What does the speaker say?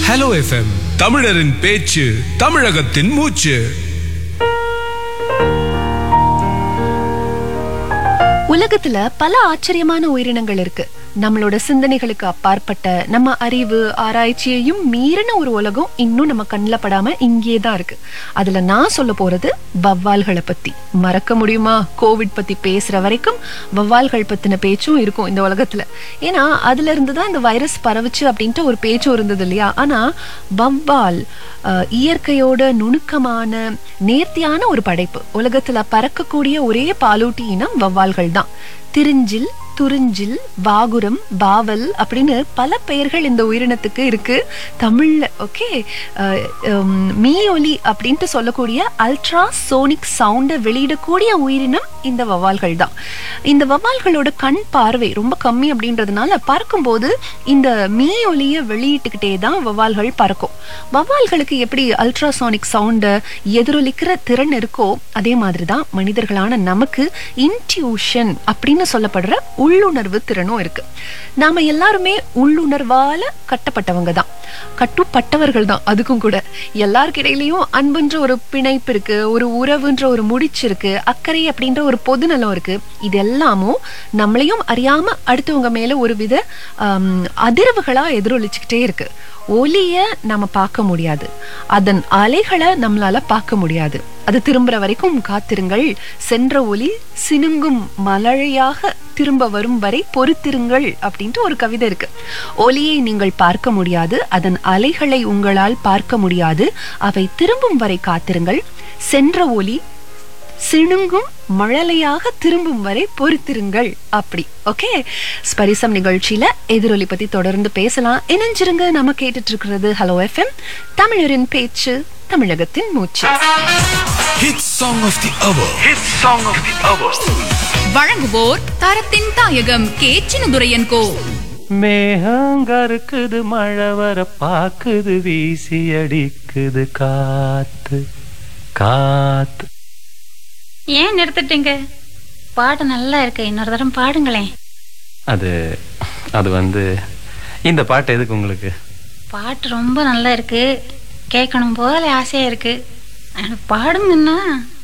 hello FM தமிழரின் பேச்சு தமிழகத்தின் மூச்சு உலகத்துல பல ஆச்சரியமான உயிரினங்கள் இருக்கு நம்மளோட சிந்தனைகளுக்கு அப்பாற்பட்ட நம்ம அறிவு ஆராய்ச்சியையும் மீறின ஒரு உலகம் இன்னும் நம்ம கண்ணில் படாம இங்கே தான் இருக்கு அதுல நான் சொல்ல போறது வவ்வால்களை பத்தி மறக்க முடியுமா கோவிட் பத்தி பேசுற வரைக்கும் வவ்வால்கள் பத்தின பேச்சும் இருக்கும் இந்த உலகத்துல ஏன்னா அதுல இருந்து தான் இந்த வைரஸ் பரவுச்சு அப்படின்ட்டு ஒரு பேச்சும் இருந்தது இல்லையா ஆனா வவ்வால் அஹ், இயற்கையோட நுணுக்கமான நேர்த்தியான ஒரு படைப்பு உலகத்துல பறக்கக்கூடிய ஒரே பாலூட்டி இனம் வவ்வால்கள் தான் திரிஞ்சில் துறிஞ்சில் வாகுரம் பாவல் அப்படின்னு பல பெயர்கள் இந்த உயிரினத்துக்கு இருக்கு தமிழ்ல ஓகே மீ ஒலி அப்படின்ட்டு சொல்லக்கூடிய அல்ட்ரா சோனிக் சவுண்டை வெளியிடக்கூடிய உயிரினம் இந்த வவ்வால்கள் தான் இந்த வவ்வால்களோட கண் பார்வை ரொம்ப கம்மி அப்படின்றதுனால பறக்கும்போது இந்த மீ ஒலியை வெளியிட்டுக்கிட்டே தான் வவ்வால்கள் பறக்கும் வவ்வால்களுக்கு எப்படி அல்ட்ராசானிக் சவுண்டை எதிரொலிக்கிற திறன் இருக்கோ அதே மாதிரி தான் மனிதர்களான நமக்கு இன்ட்யூஷன் அப்படின்னு சொல்லப்படுற உள்ளுணர்வு திறனும் இருக்கு நாம எல்லாருமே உள்ளுணர்வால கட்டப்பட்டவங்க தான் கட்டுப்பட்டவர்கள் தான் அதுக்கும் கூட எல்லாருக்கிடையிலையும் அன்புன்ற ஒரு பிணைப்பு இருக்கு ஒரு உறவுன்ற ஒரு முடிச்சு இருக்கு அக்கறை அப்படின்ற ஒரு பொதுநலம் இருக்கு இது எல்லாமும் நம்மளையும் அறியாம அடுத்தவங்க மேல ஒரு வித ஆம், அதிர்வுகளா எதிரொலிச்சுக்கிட்டே இருக்கு ஒலிய நம்ம பார்க்க முடியாது அதன் அலைகளை நம்மளால பார்க்க முடியாது அது திரும்புற வரைக்கும் காத்திருங்கள் சென்ற ஒலி சினுங்கும் மலழையாக திரும்ப வரும் வரை பொறுத்திருங்கள் அப்படின்ட்டு ஒரு கவிதை இருக்கு ஒலியை நீங்கள் பார்க்க முடியாது அதன் அலைகளை உங்களால் பார்க்க முடியாது அவை திரும்பும் வரை காத்திருங்கள் சென்ற ஒலி சிணுங்கும் மழலையாக திரும்பும் வரை பொறுத்திருங்கள் அப்படி ஓகே ஸ்பரிசம் நிகழ்ச்சியில எதிரொலி பத்தி தொடர்ந்து பேசலாம் இணைஞ்சிருங்க நம்ம கேட்டுட்டு இருக்கிறது ஹலோ எஃப்எம் தமிழரின் பேச்சு தமிழகத்தின் மூச்சு hit song of the hour hit song of the hour வழங்குவோர் தரத்தின் தாயகம் கேச்சினுதுரையன் கோ மேகங்கருக்குது மழை வர பாக்குது வீசி அடிக்குது காத்து காத்து ஏன் நிறுத்திட்டீங்க பாட்டு நல்லா இருக்கு இன்னொரு தரம் பாடுங்களேன் அது அது வந்து இந்த பாட்டு எதுக்கு உங்களுக்கு பாட்டு ரொம்ப நல்லா இருக்கு கேட்கணும் போல ஆசையா இருக்கு எனக்கு பாடுங்கன்னா